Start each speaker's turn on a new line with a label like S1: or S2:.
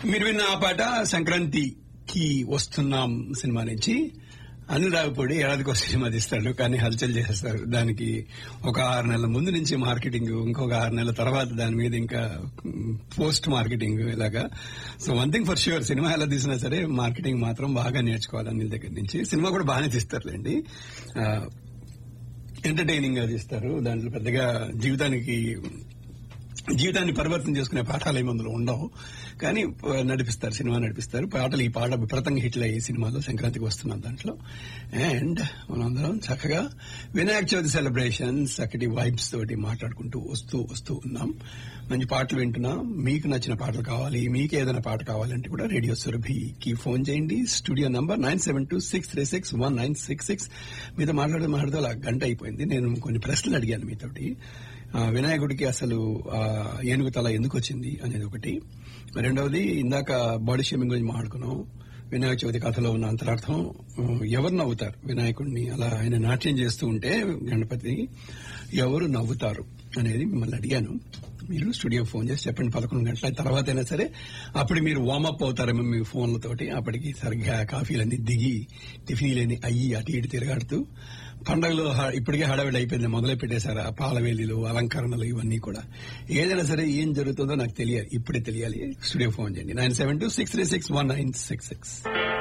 S1: మీరు విన్న ఆ పాట సంక్రాంతికి వస్తున్నాం సినిమా నుంచి అనురాగపూడి ఏడాదికి ఒక సినిమా తీస్తాడు కానీ హల్చల్ చేసేస్తారు దానికి ఒక ఆరు నెలల ముందు నుంచి మార్కెటింగ్ ఇంకొక ఆరు నెలల తర్వాత దాని మీద ఇంకా పోస్ట్ మార్కెటింగ్ ఇలాగా so one thing for sure cinema ఎలా తీసినా సరే మార్కెటింగ్ మాత్రం బాగా నేర్చుకోవాలి అనిల్ దగ్గర నుంచి సినిమా కూడా బాగానే తీస్తారులేండి ఎంటర్టైనింగ్ గా తీస్తారు దాంట్లో పెద్దగా జీవితానికి జీవితాన్ని పరివర్తన చేసుకునే పాఠాలు ఏమి అందులో ఉండవు కానీ ఆ, నడిపిస్తారు సినిమా నడిపిస్తారు పాటలు ఈ పాట విపరీతంగా హిట్లు అయ్యే సినిమాలో సంక్రాంతికి వస్తున్నాం దాంట్లో అండ్ మనందరం చక్కగా వినాయక చవితి సెలబ్రేషన్స్ చక్కటి వైబ్స్ తోటి మాట్లాడుకుంటూ వస్తూ వస్తూ ఉన్నాం మంచి పాటలు వింటున్నాం మీకు నచ్చిన పాటలు కావాలి మీకు ఏదైనా పాట కావాలంటే కూడా రేడియో సురభికి ఫోన్ చేయండి studio number nine seven two six three six one nine six six మీతో మాట్లాడే మాట్లాడుతూ అలా గంట అయిపోయింది నేను కొన్ని ప్రశ్నలు అడిగాను మీతోటి ఆ, వినాయకుడికి అసలు ఆ, ఏనుగు తల ఎందుకు వచ్చింది అనేది ఒకటి రెండవది ఇందాక బాడీ షేమింగ్ గురించి మాట్లాడుకున్నాం వినాయక చవితి కథలో ఉన్న అంతరార్థం ఆ, ఎవరు నవ్వుతారు వినాయకుడిని అలా ఆయన నాట్యం చేస్తూ ఉంటే గణపతి ఎవరు నవ్వుతారు అనేది మిమ్మల్ని అడిగాను మీరు స్టూడియో ఫోన్ చేసి చెప్పండి పదకొండు గంటల తర్వాత అయినా సరే అప్పుడు మీరు వార్మప్ అవుతారేమో మీ ఫోన్లతోటి అప్పటికి సరిగ్గా కాఫీలన్నీ దిగి టిఫిన్లన్నీ అయ్యి అటు ఇటు తిరగాడుతూ పండగలో హ- ఇప్పటికే హడావిడి అయిపోయింది మొదలు పెట్టేశారు ఆ పాలవేలీలు అలంకరణలు ఇవన్నీ కూడా ఏదైనా సరే ఏం జరుగుతుందో నాకు తెలియాలి ఇప్పుడే తెలియాలి స్టూడియో ఫోన్ చేయండి nine seven two six three six one nine six six